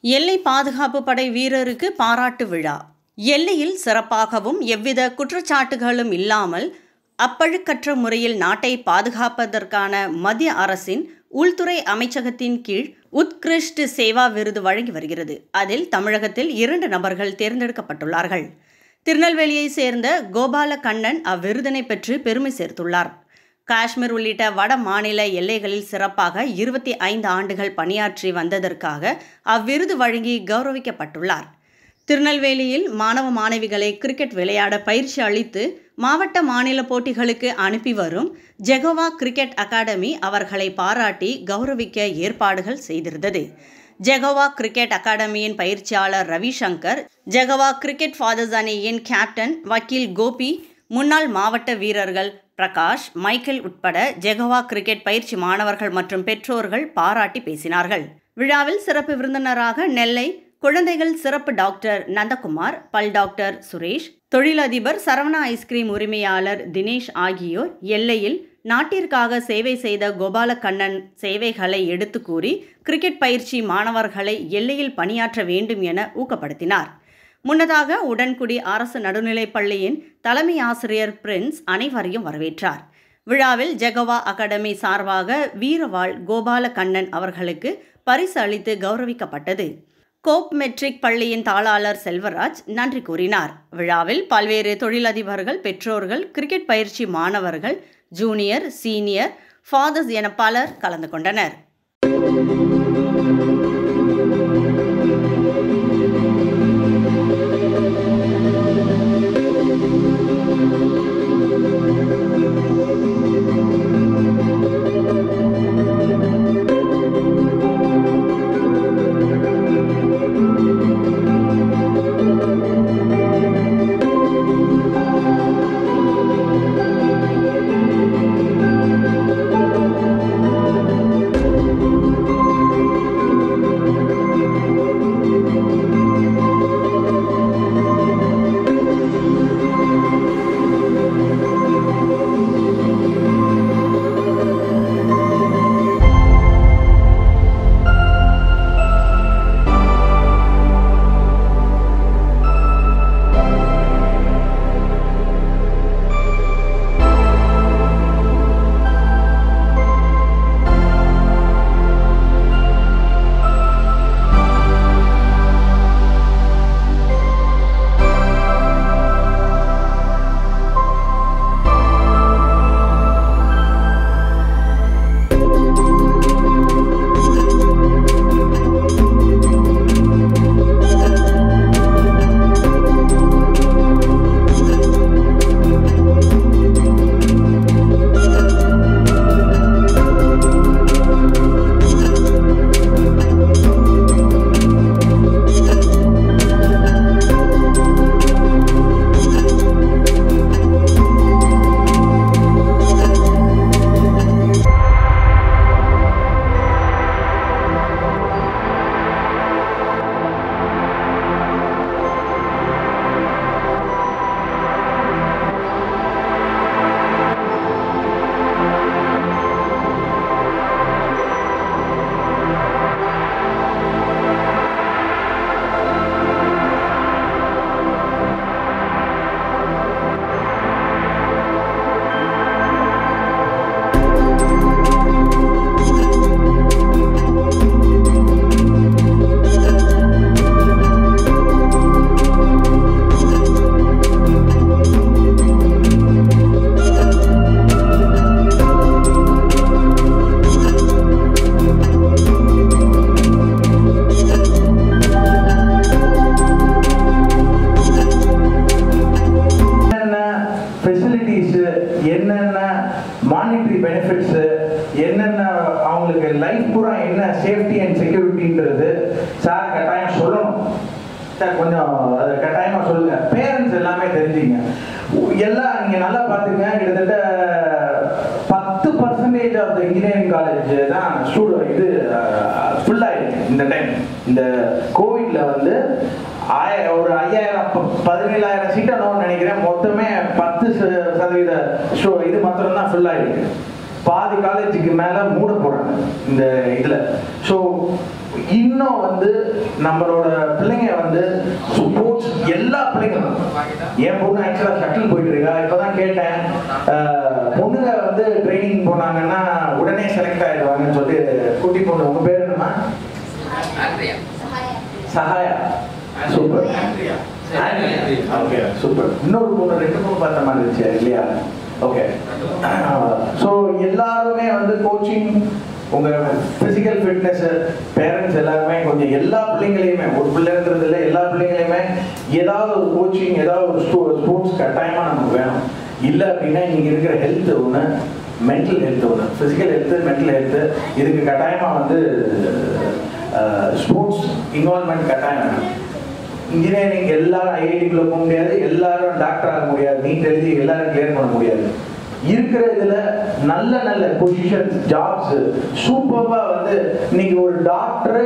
எல்லை பாதுகாப்பு படை வீரருக்கு பாராட்டு விழா எல்லையில் சிறப்பாகவும் எவ்வித குற்றச்சாட்டுகளும் இல்லாமல் அப்பழுக்கற்ற முறையில் நாட்டை பாதுகாப்பதற்கான மத்திய அரசின் உள்துறை அமைச்சகத்தின் கீழ் உத்கிருஷ்ட் சேவா விருது வழங்கி வருகிறது அதில் தமிழகத்தில் இரண்டு நபர்கள் தேர்ந்தெடுக்கப்பட்டுள்ளார்கள் திருநெல்வேலியை சேர்ந்த கோபால கண்ணன் அவ்விருதினை பெற்று பெருமை சேர்த்துள்ளார் காஷ்மீர் உள்ளிட்ட வட மாநில எல்லைகளில் சிறப்பாக இருபத்தி ஐந்து ஆண்டுகள் பணியாற்றி வந்ததற்காக அவ்விருது வழங்கி கௌரவிக்கப்பட்டுள்ளார் திருநெல்வேலியில் மாணவ மாணவிகளை கிரிக்கெட் விளையாட பயிற்சி அளித்து மாவட்ட மாநில போட்டிகளுக்கு அனுப்பி வரும் ஜெகோவா கிரிக்கெட் அகாடமி அவர்களை பாராட்டி கௌரவிக்க ஏற்பாடுகள் செய்திருந்தது ஜெகோவா கிரிக்கெட் அகாடமியின் பயிற்சியாளர் ரவிசங்கர் ஜெகோவா கிரிக்கெட் ஃபாதர்ஸ் அணியின் கேப்டன் வக்கீல் கோபி முன்னாள் மாவட்ட வீரர்கள் பிரகாஷ் மைக்கேல் உட்பட ஜெகோவா கிரிக்கெட் பயிற்சி மாணவர்கள் மற்றும் பெற்றோர்கள் பாராட்டி பேசினார்கள் விழாவில் சிறப்பு விருந்தினராக நெல்லை குழந்தைகள் சிறப்பு டாக்டர் நந்தகுமார் பல் டாக்டர் சுரேஷ் தொழிலதிபர் சரவணா ஐஸ்கிரீம் உரிமையாளர் தினேஷ் ஆகியோர் எல்லையில் நாட்டிற்காக சேவை செய்த கோபாலகண்ணன் சேவைகளை எடுத்து கூறி கிரிக்கெட் பயிற்சி மாணவர்களை எல்லையில் பணியாற்ற வேண்டும் என ஊக்கப்படுத்தினார் முன்னதாக உடன்குடி அரசு நடுநிலைப் பள்ளியின் தலைமை ஆசிரியர் பிரின்ஸ் அனைவரையும் வரவேற்றார் விழாவில் ஜெகவா அகாடமி சார்பாக வீரவாள் கோபாலகண்ணன் அவர்களுக்கு பரிசு அளித்து கௌரவிக்கப்பட்டது கோப் மெட்ரிக் பள்ளியின் தாளாளர் செல்வராஜ் நன்றி கூறினார் விழாவில் பல்வேறு தொழிலதிபர்கள் பெற்றோர்கள் கிரிக்கெட் பயிற்சி மாணவர்கள் ஜூனியர் சீனியர் ஃபாதர்ஸ் என பலர் கலந்து கொண்டனர் என்னென்ன ஃபெசிலிட்டிஸ் என்னென்ன மானிட்டரி பெனிஃபிட்ஸ் என்னென்ன அவங்களுக்கு லைஃப் பூரா என்ன சேஃப்டி அண்ட் செக்யூரிட்டின்றது சார் கட்டாயம் சொல்லணும் சார் கொஞ்சம் அதை கட்டாயமாக சொல்லுங்க பேரண்ட்ஸ் எல்லாமே தெரிஞ்சுங்க எல்லாம் நீங்கள் நல்லா பார்த்துங்க கிட்டத்தட்ட பத்து percentage of the engineering college தான் ஸ்டூடெண்ட் இது ஃபுல்லாகிருக்கு இந்த டைம் இந்த கோவிட்ல வந்து ஆய ஒரு ஐயாயிரம் ப- பதினேழாயிரம் சீட் என்னன்னு நினைக்கிறேன் மொத்தமே பத்து ச- சதவீத ஷோ இது மாத்திரம் தான் ஃபுல் ஆயிருக்கு பாதி காலேஜுக்கு மேல மூட போறாங்க இந்த இதுல ஸோ இன்னும் வந்து நம்மளோட பிள்ளைங்க வந்து ஸ்போர்ட்ஸ் எல்லா பிள்ளைங்களும் என் பொண்ணு ஆக்சுவலாக ஷட்டில் போயிட்டு இருக்கா இப்போதான் கேட்டேன் அஹ், பொண்ணுங்க வந்து ட்ரைனிங் போனாங்கன்னா உடனே செலக்ட் ஆயிடுவாங்கன்னு சொல்லி குட்டி பொண்ணு உங்க பேர் என்னம்மா சஹாயா சூப்பர் ஓகே சூப்பர் இன்னொரு பொண்ணு ரெண்டு பொண்ணு பார்த்த மாதிரி இருந்துச்சு இல்லையா ஓகே ஸோ எல்லாருமே வந்து கோச்சிங் உங்க பிசிக்கல் ஃபிட்னஸ் பேரண்ட்ஸ் எல்லாருமே கொஞ்சம் எல்லா பிள்ளைங்களையுமே ஒரு பிள்ளைங்கிறது இல்லை எல்லா பிள்ளைங்களையுமே ஏதாவது ஒரு கோச்சிங் ஏதாவது ஒரு ஸ்போர்ட்ஸ் கட்டாயமா நமக்கு வேணும் இல்லை அப்படின்னா இன்னைக்கு இருக்கிற ஹெல்த் ஒன்று மென்டல் ஹெல்த் ஒன்று ஃபிசிக்கல் ஹெல்த் மென்டல் ஹெல்த் இதுக்கு கட்டாயமா வந்து ஸ்போர்ட்ஸ் இன்வால்மெண்ட் கட்டாயம் வேணும் இன்ஜினியரிங் எல்லாரும் ஐஐடிக்குள்ள போக முடியாது எல்லாரும் டாக்டர் ஆக முடியாது நீட் எழுதி எல்லாரும் கிளியர் பண்ண முடியாது இருக்கிற இதுல நல்ல நல்ல பொசிஷன் ஜாப்ஸ் சூப்பர்வா வந்து இன்னைக்கு ஒரு டாக்டர்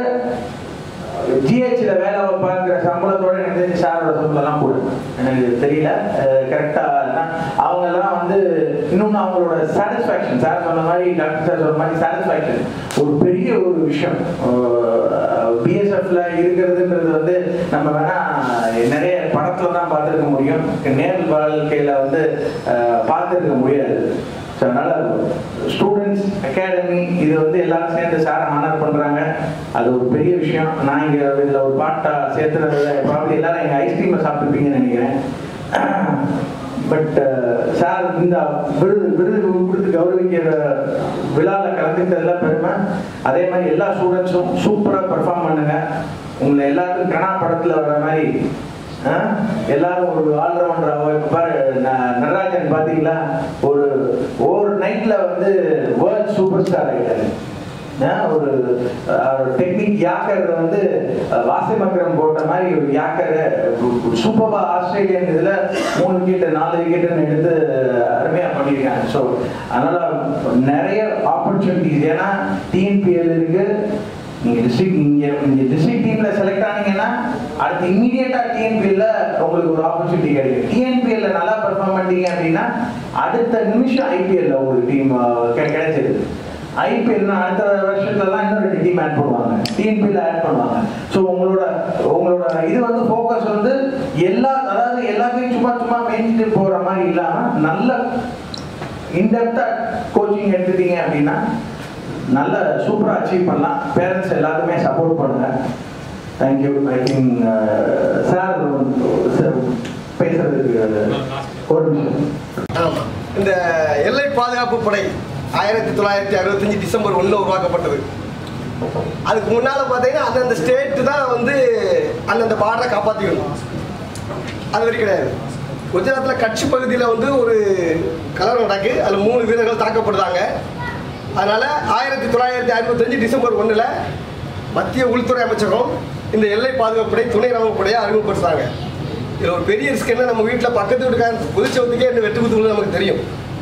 ஜிஹெச்ல வேலை வைப்பாங்கிற சம்பளத்தோட எனக்கு தெரிஞ்சு சாரோட சம்பளம்லாம் போடு எனக்கு தெரியல கரெக்டா அவங்க எல்லாம் வந்து இன்னொன்று அவங்களோட சாட்டிஸ்ஃபேக்ஷன் சார் சொன்ன மாதிரி டாக்டர் சார் சொன்ன மாதிரி சாட்டிஸ்ஃபேக்ஷன் ஒரு பெரிய ஒரு விஷயம் பிஎஸ்எஃப்ல இருக்கிறதுன்றது வந்து நம்ம வேணா நிறைய படத்துல தான் பார்த்துருக்க முடியும் நேரில் வாழ்க்கையில வந்து அஹ், பார்த்திருக்க முடியாது ஸோ அதனால ஸ்டூடெண்ட்ஸ் அகாடமி இது வந்து எல்லாரும் சேர்ந்து சார் ஆனர் பண்றாங்க அது ஒரு பெரிய விஷயம் நான் இங்க இதுல ஒரு பாட்டா சேர்த்துனதுல ப்ராப்ளம் எல்லாரும் எங்க ஐஸ்கிரீமை சாப்பிட்டுருப்பீங்கன்னு நினைக்கிறேன் பட் சார் இந்த விருது விருது கொடுத்து கௌரவிக்கிற விழாவில் கலந்துக்கிட்டதுல பெருமை அதே மாதிரி எல்லா ஸ்டூடெண்ட்ஸும் சூப்பராக பெர்ஃபார்ம் பண்ணுங்க உங்களை எல்லாருக்கும் கனா படத்தில் வர மாதிரி ஆ? எல்லாரும் ஒரு ஆல்ரவுண்டர் இப்போ பாரு ந- நடராஜன் பார்த்தீங்களா ஒரு ஒரு நைட்ல வந்து வேர்ல்ட் சூப்பர் ஸ்டார் ஆகிட்டாரு ஆ, ஒரு டெக்னிக் யாக்கர் வந்து அஹ், வாசி மக்கரம் போட்ட மாதிரி ஒரு யாக்கர் சூப்பர்பா ஆஸ்திரேலியன் இதுல மூணு விக்கெட் நாலு விக்கெட்னு எடுத்து அருமையா பண்ணியிருக்காங்க ஸோ அதனால நிறைய ஆப்பர்ச்சுனிட்டிஸ் ஏன்னா டிஎன்பிஎல் இருக்கு நீங்க டிஸ்ட்ரிக்ட் நீங்க நீங்க டிஸ்ட்ரிக்ட் டீம்ல செலக்ட் ஆனீங்கன்னா அடுத்து இம்மீடியட்டா டிஎன்பிஎல்ல உங்களுக்கு ஒரு ஆப்பர்ச்சுனிட்டி கிடைக்கும் டிஎன்பிஎல்ல நல்லா பெர்ஃபார்ம் பண்ணீங்க அப்படின்னா அடுத்த நிமிஷம் ஐபிஎல்ல உங்களுக்கு டீம் கிடைச்சிருது ஐபிஎல்னா அடுத்த வருஷத்துலலாம் இன்னும் ரெண்டு டீம் ஆட் பண்ணுவாங்க டிஎன்பிஎல் ஆட் பண்ணுவாங்க ஸோ உங்களோட உங்களோட இது வந்து ஃபோக்கஸ் வந்து எல்லா அதாவது எல்லாத்தையும் சும்மா சும்மா மேய்ச்சிட்டு போற மாதிரி இல்லாம நல்ல இன்டெப்தா கோச்சிங் எடுத்துட்டீங்க அப்படின்னா நல்ல சூப்பரா அச்சீவ் பண்ணலாம் பேரண்ட்ஸ் எல்லாருமே சப்போர்ட் பண்ணுங்க தேங்க்யூ ஐ திங்க் சார் பேசுறதுக்கு ஒரு நிமிஷம் ஆமா. இந்த எல்லை பாதுகாப்பு படை ஆயிரத்தி தொள்ளாயிரத்தி அறுபத்தஞ்சு டிசம்பர் ஒன்றில் உருவாக்கப்பட்டது அதுக்கு முன்னால் பார்த்தீங்கன்னா அந்தந்த ஸ்டேட்டு தான் வந்து அந்தந்த பார்டரை காப்பாற்றிக்கணும் அது வரைக்கும் கிடையாது குஜராத்தில் கட்சி பகுதியில் வந்து ஒரு கலவரம் நடக்கு அதில் மூணு வீரர்கள் தாக்கப்படுறாங்க அதனால் ஆயிரத்தி தொள்ளாயிரத்தி அறுபத்தஞ்சு டிசம்பர் ஒன்றில் மத்திய உள்துறை அமைச்சகம் இந்த எல்லை பாதுகாப்பு படை துணை ராணுவப் படையை அறிமுகப்படுத்துறாங்க இதில் ஒரு பெரிய ரிஸ்க் என்ன நம்ம வீட்டில் பக்கத்து வீட்டுக்காரன் குதிச்சவத்துக்கே என்ன வெட்டு குத்துறது நமக்கு தெரியும்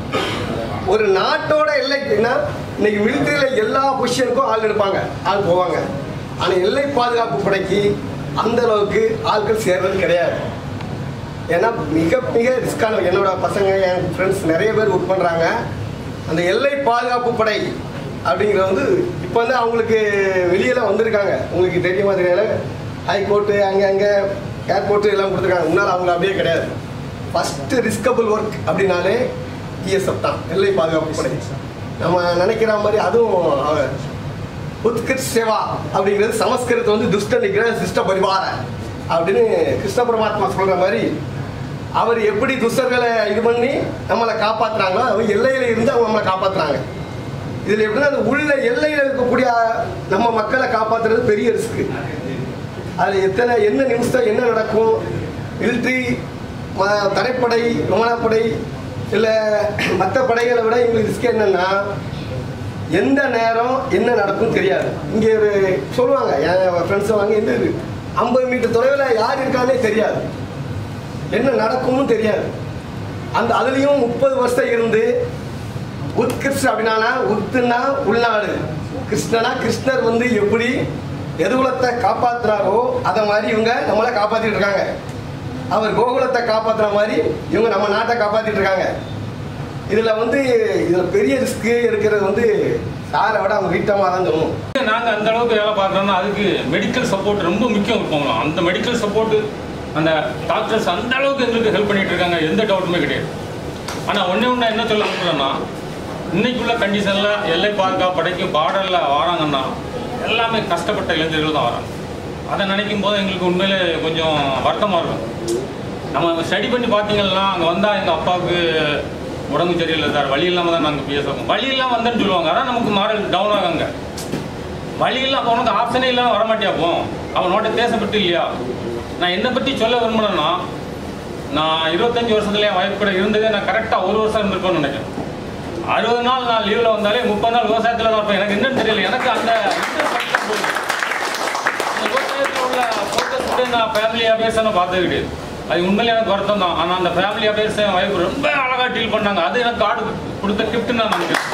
ஒரு நாட்டோட எல்லைக்குன்னா இன்னைக்கு மிலிட்டரியில் எல்லா பொசிஷனுக்கும் ஆள் எடுப்பாங்க ஆள் போவாங்க ஆனால் எல்லை பாதுகாப்பு படைக்கு அந்த அளவுக்கு ஆட்கள் சேர்றது கிடையாது ஏன்னா மிக மிக ரிஸ்கான என்னோட பசங்க என் ஃப்ரெண்ட்ஸ் நிறைய பேர் ஒர்க் பண்ணுறாங்க அந்த எல்லை பாதுகாப்பு படை அப்படிங்கிறது வந்து இப்போ வந்து அவங்களுக்கு வெளியெல்லாம் வந்திருக்காங்க உங்களுக்கு தெரியுமா தெரியல ஹைகோர்ட்டு அங்கே அங்கே ஏர்போர்ட்டு எல்லாம் கொடுத்துருக்காங்க முன்னால் அவங்க அப்படியே கிடையாது ஃபஸ்ட்டு ரிஸ்கபிள் ஒர்க் அப்படின்னாலே இஎஸ்எஃப் தான் எல்லை பாதுகாப்பு படை நம்ம நினைக்கிற மாதிரி அதுவும் அவ- உத்கிருத் சேவா அப்படிங்கிறது சமஸ்கிருதம் வந்து துஷ்ட நிகிர சிஷ்ட பரிவார அப்படின்னு கிருஷ்ண பரமாத்மா சொல்ற மாதிரி அவர் எப்படி துஷ்டர்களை இது பண்ணி நம்மளை காப்பாத்துறாங்களோ அவங்க எல்லையில இருந்து அவங்க நம்மளை காப்பாத்துறாங்க இதுல எப்படின்னா அந்த உள்ள எல்லையில இருக்கக்கூடிய நம்ம மக்களை காப்பாத்துறது பெரிய ரிஸ்க் அதுல எத்தனை என்ன நிமிஷம் என்ன நடக்கும் மிலிட்ரி தரைப்படை விமானப்படை இல்லை மற்ற படைகளை விட எங்களுக்கு ரிஸ்க் என்னன்னா எந்த நேரம் என்ன நடக்கும் தெரியாது இங்கே ஒரு சொல்லுவாங்க என் ஃப்ரெண்ட்ஸ் வாங்க எந்த இது ஐம்பது மீட்டர் தொலைவில் யார் இருக்கானே தெரியாது என்ன நடக்கும்னு தெரியாது அந்த அதுலேயும் முப்பது வருஷம் இருந்து உத்கிருஷ்ண அப்படின்னா உத்துனா உள்நாடு கிருஷ்ணனா கிருஷ்ணர் வந்து எப்படி எதுகுலத்தை காப்பாத்துறாரோ அதை மாதிரி இவங்க நம்மளை காப்பாத்திட்டு இருக்காங்க அவர் கோகுலத்தை காப்பாத்துற மாதிரி இவங்க நம்ம நாட்டை காப்பாத்திட்டு இருக்காங்க இதுல வந்து இதுல பெரிய ரிஸ்க் இருக்கிறது வந்து சாரை விட அவங்க வீட்டமாக தான் சொல்லணும் நாங்கள் அந்த அளவுக்கு வேலை பார்க்குறோன்னா அதுக்கு மெடிக்கல் சப்போர்ட் ரொம்ப முக்கியம் இருப்போங்களா அந்த மெடிக்கல் சப்போர்ட்டு அந்த டாக்டர்ஸ் அந்த அளவுக்கு எங்களுக்கு ஹெல்ப் பண்ணிட்டு இருக்காங்க எந்த டவுட்டுமே கிடையாது ஆனால் ஒன்றே ஒன்று என்ன சொல்ல விரும்புகிறேன்னா இன்னைக்குள்ள கண்டிஷனில் எல்லை பாதுகாப்பு படைக்கு பார்டரில் வராங்கன்னா எல்லாமே கஷ்டப்பட்ட இளைஞர்கள் தான் வராங்க அதை நினைக்கும் போது எங்களுக்கு உண்மையிலே கொஞ்சம் வருத்தமாக இருக்கும் நம்ம ஸ்டடி பண்ணி பார்த்தீங்கன்னா அங்கே வந்தால் எங்கள் அப்பாவுக்கு உடம்பு சரியில்லை சார் வழி இல்லாமல் தான் நாங்கள் பேசுவோம் வழி இல்லாமல் வந்தேன்னு சொல்லுவாங்க அதான் நமக்கு மாரல் டவுன் ஆகாங்க வழி இல்லாம உனக்கு ஆப்ஷனே இல்லாமல் வரமாட்டியா போ அவனோட பேசப்பட்டு இல்லையா நான் என்னை பற்றி சொல்ல விரும்புனேன்னா நான் இருபத்தஞ்சு வருஷத்துல என் wife கூட இருந்ததே நான் கரெக்டாக ஒரு வருஷம் இருந்திருப்பேன்னு நினைக்கிறேன் அறுபது நாள் நான் லீவில் வந்தாலே முப்பது நாள் விவசாயத்தில் தான் இருப்பேன் எனக்கு என்னன்னு தெரியல எனக்கு அந்த interest மட்டும் போதும். அந்த விவசாயத்தில் உள்ள focus கூட நான் ஃபேமிலி அஃபேர்ஸை நான் பார்த்தது கிடையாது அது உண்மையிலே எனக்கு வருத்தம் தான் ஆனால் அந்த ஃபேமிலி அஃபேர்ஸ் என் வைஃப் ரொம்ப அழகாக டீல் பண்ணாங்க அது எனக்கு கார்டு கொடுத்த கிஃப்ட் நான் நினைக்கிறேன்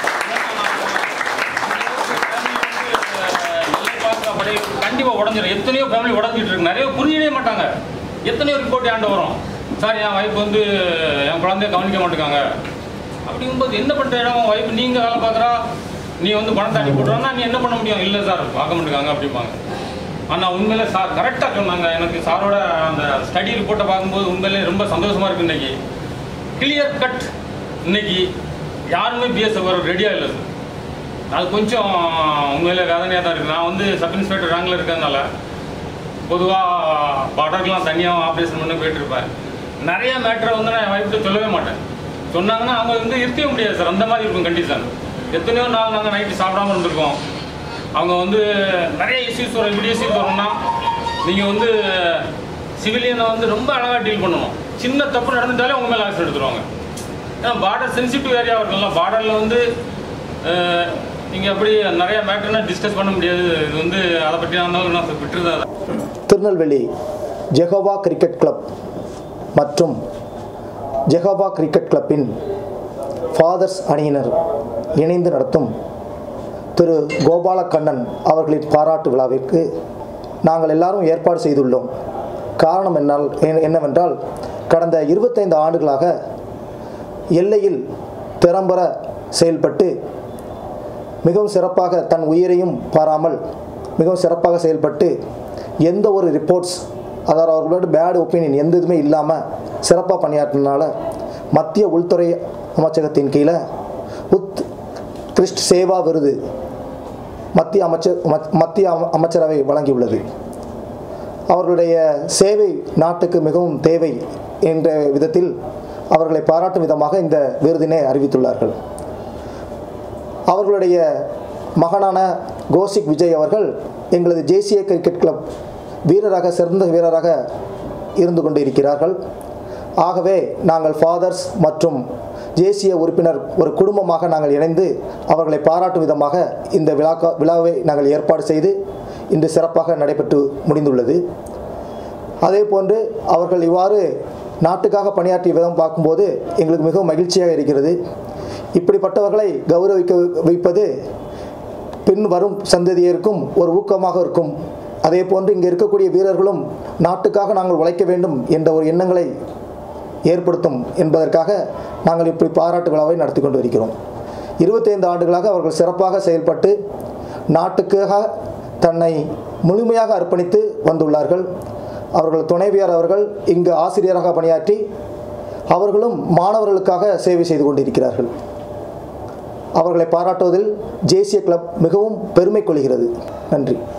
கண்டிப்பா உடஞ்சிரும் எத்தனையோ ஃபேமிலி உடஞ்சிட்டு இருக்கு நிறைய புரிஞ்சிடவே மாட்டாங்க எத்தனையோ ரிப்போர்ட் ஏண்ட வரும் சார் என் வைஃப் வந்து என் குழந்தைய கவனிக்க மாட்டேங்காங்க அப்படிங்கும்போது என்ன பண்ற இடம் வைஃப் நீங்க வேலை பார்க்குறா நீ வந்து பணத்தை அனுப்பி விட்றான்னா நீ என்ன பண்ண முடியும் இல்லை சார் பார்க்க மாட்டேங்காங்க அப்படிம்பாங்க ஆனால் உண்மையில சார் கரெக்டாக சொன்னாங்க எனக்கு சாரோட அந்த ஸ்டடி ரிப்போர்ட்டை பார்க்கும்போது உண்மையிலே ரொம்ப சந்தோஷமா இருக்கு இன்னைக்கு கிளியர் கட் இன்னைக்கு யாருமே பிஎஸ்எஃப் வர ரெடியாக இல்லை சார் அது கொஞ்சம் உண்மையிலே வேதனையாக தான் இருக்குது நான் வந்து சப் இன்ஸ்பெக்டர் ரேங்கில் இருக்கிறதுனால பொதுவாக பார்டருக்குலாம் தனியாக ஆப்ரேஷன் பண்ணி போயிட்டுருப்பேன் நிறைய மேட்டரை வந்து நான் என் வைஃப்ட்ட சொல்லவே மாட்டேன் சொன்னாங்கன்னா அவங்க வந்து இருக்கவே முடியாது சார் அந்த மாதிரி இருக்கும் கண்டிஷன் எத்தனையோ நாள் நாங்கள் நைட்டு சாப்பிடாம இருந்திருக்கோம் அவங்க வந்து நிறைய இஷ்யூஸ் வரும் இப்படி இஷ்யூஸ் வரும்னா நீங்கள் வந்து சிவிலியனை வந்து ரொம்ப அழகாக டீல் பண்ணணும் சின்ன தப்பு நடந்துட்டாலே உங்க மேலே ஆக்ஷன் எடுத்துருவாங்க ஏன்னா பார்டர் சென்சிட்டிவ் ஏரியா இருக்குல்ல பார்டரில் வந்து நீங்கள் அப்படி நிறைய மேட்டர்னா டிஸ்கஸ் பண்ண முடியாது இது வந்து அதை பற்றி நான் நான் விட்டுருதா திருநெல்வேலி ஜெகோவா கிரிக்கெட் கிளப் மற்றும் ஜெகோவா கிரிக்கெட் கிளப்பின் ஃபாதர்ஸ் அணியினர் இணைந்து நடத்தும் திரு கோபாலக்கண்ணன் அவர்களின் பாராட்டு விழாவிற்கு நாங்கள் எல்லாரும் ஏற்பாடு செய்துள்ளோம் காரணம் என்னால் என்ன- என்னவென்றால் கடந்த இருபத்தைந்து ஆண்டுகளாக எல்லையில் திறம்பட செயல்பட்டு மிகவும் சிறப்பாக தன் உயிரையும் பாராமல் மிகவும் சிறப்பாக செயல்பட்டு எந்த ஒரு ரிப்போர்ட்ஸ் அதாவது அவர்களோட பேட் ஒப்பீனியன் எந்த இதுவுமே இல்லாமல் சிறப்பாக பணியாற்றினால மத்திய உள்துறை அமைச்சகத்தின் கீழே உத் கிறிஸ்ட் சேவா விருது மத்திய அமைச்சர் மத்- மத்திய அம- அமைச்சரவை வழங்கியுள்ளது அவர்களுடைய சேவை நாட்டுக்கு மிகவும் தேவை என்ற விதத்தில் அவர்களை பாராட்டும் விதமாக இந்த விருதினை அறிவித்துள்ளார்கள் அவர்களுடைய மகனான கோசிக் விஜய் அவர்கள் எங்களது ஜேசிய கிரிக்கெட் கிளப் வீரராக சிறந்த வீரராக இருந்து கொண்டு இருக்கிறார்கள் ஆகவே நாங்கள் ஃபாதர்ஸ் மற்றும் தேசிய உறுப்பினர் ஒரு குடும்பமாக நாங்கள் இணைந்து அவர்களை பாராட்டும் விதமாக இந்த விழாக்கா விழாவை நாங்கள் ஏற்பாடு செய்து இன்று சிறப்பாக நடைபெற்று முடிந்துள்ளது அதே போன்று அவர்கள் இவ்வாறு நாட்டுக்காக பணியாற்றிய விதம் பார்க்கும்போது எங்களுக்கு மிகவும் மகிழ்ச்சியாக இருக்கிறது இப்படிப்பட்டவர்களை கௌரவிக்க வைப்பது பின் வரும் சந்ததியருக்கும் ஒரு ஊக்கமாக இருக்கும் அதே போன்று இங்கே இருக்கக்கூடிய வீரர்களும் நாட்டுக்காக நாங்கள் உழைக்க வேண்டும் என்ற ஒரு எண்ணங்களை ஏற்படுத்தும் என்பதற்காக நாங்கள் இப்படி பாராட்டு விழாவை நடத்தி கொண்டு வருகிறோம் இருபத்தைந்து ஆண்டுகளாக அவர்கள் சிறப்பாக செயல்பட்டு நாட்டுக்காக தன்னை முழுமையாக அர்ப்பணித்து வந்துள்ளார்கள் அவர்கள் துணைவியார் அவர்கள் இங்கு ஆசிரியராக பணியாற்றி அவர்களும் மாணவர்களுக்காக சேவை செய்து கொண்டிருக்கிறார்கள் அவர்களை பாராட்டுவதில் ஜேசிய கிளப் மிகவும் பெருமை கொள்கிறது நன்றி